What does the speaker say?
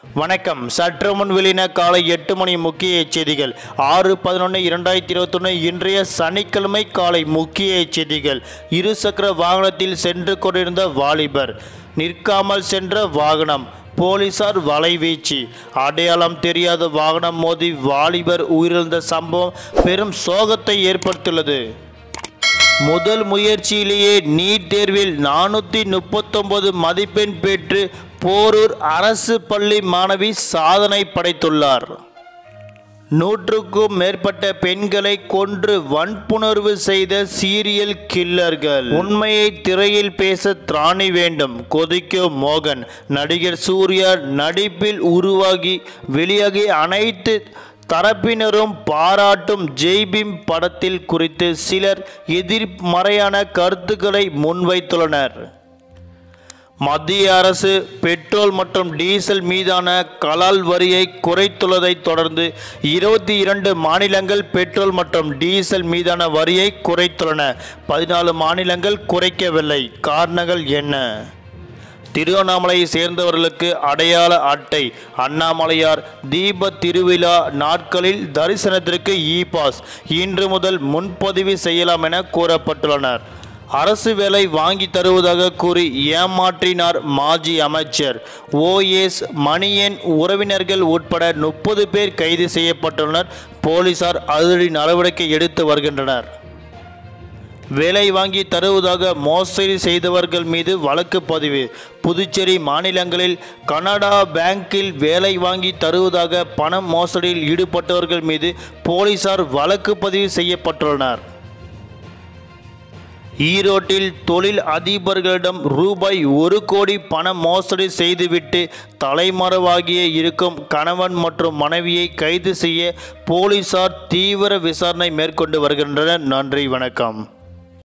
வணக்கம் சற்று முன் வெளியின காலை எட்டு மணி முக்கிய செய்திகள் ஆறு பதினொன்று இரண்டாயிரத்தி இருபத்தொன்று இன்றைய சனிக்கிழமை காலை முக்கிய செய்திகள் இருசக்கர வாகனத்தில் சென்று கொண்டிருந்த வாலிபர் நிற்காமல் சென்ற வாகனம் போலீசார் வலைவீச்சு அடையாளம் தெரியாத வாகனம் மோதி வாலிபர் உயிரிழந்த சம்பவம் பெரும் சோகத்தை ஏற்படுத்தியுள்ளது முதல் முயற்சியிலேயே நீட் தேர்வில் நானூற்றி முப்பத்தொன்பது மதிப்பெண் பெற்று போரூர் அரசு பள்ளி மாணவி சாதனை படைத்துள்ளார் நூற்றுக்கும் மேற்பட்ட பெண்களை கொன்று வன்புணர்வு செய்த சீரியல் கில்லர்கள் உண்மையை திரையில் பேச திராணி வேண்டும் கொதிக்கும் மோகன் நடிகர் சூர்யா நடிப்பில் உருவாகி வெளியாகி அனைத்து தரப்பினரும் பாராட்டும் ஜெய்பீம் படத்தில் குறித்து சிலர் எதிர்மறையான கருத்துக்களை முன்வைத்துள்ளனர் மத்திய அரசு பெட்ரோல் மற்றும் டீசல் மீதான கலால் வரியை குறைத்துள்ளதைத் தொடர்ந்து இருபத்தி இரண்டு மாநிலங்கள் பெட்ரோல் மற்றும் டீசல் மீதான வரியை குறைத்துள்ளன பதினாலு மாநிலங்கள் குறைக்கவில்லை காரணங்கள் என்ன திருவண்ணாமலையை சேர்ந்தவர்களுக்கு அடையாள அட்டை அண்ணாமலையார் தீப திருவிழா நாட்களில் தரிசனத்திற்கு இ பாஸ் இன்று முதல் முன்பதிவு செய்யலாம் என கூறப்பட்டுள்ளனர் அரசு வேலை வாங்கி தருவதாக கூறி ஏமாற்றினார் மாஜி அமைச்சர் ஓஎஸ் மணியன் உறவினர்கள் உட்பட முப்பது பேர் கைது செய்யப்பட்டுள்ளனர் போலீசார் அதிரடி நடவடிக்கை எடுத்து வருகின்றனர் வேலை வாங்கி தருவதாக மோசடி செய்தவர்கள் மீது வழக்கு பதிவு புதுச்சேரி மாநிலங்களில் கனடா பேங்கில் வேலை வாங்கி தருவதாக பண மோசடியில் ஈடுபட்டவர்கள் மீது போலீசார் வழக்கு பதிவு செய்யப்பட்டுள்ளனர் ஈரோட்டில் தொழில் அதிபர்களிடம் ரூபாய் ஒரு கோடி பண மோசடி செய்துவிட்டு தலைமறைவாகிய இருக்கும் கணவன் மற்றும் மனைவியை கைது செய்ய போலீசார் தீவிர விசாரணை மேற்கொண்டு வருகின்றனர் நன்றி வணக்கம்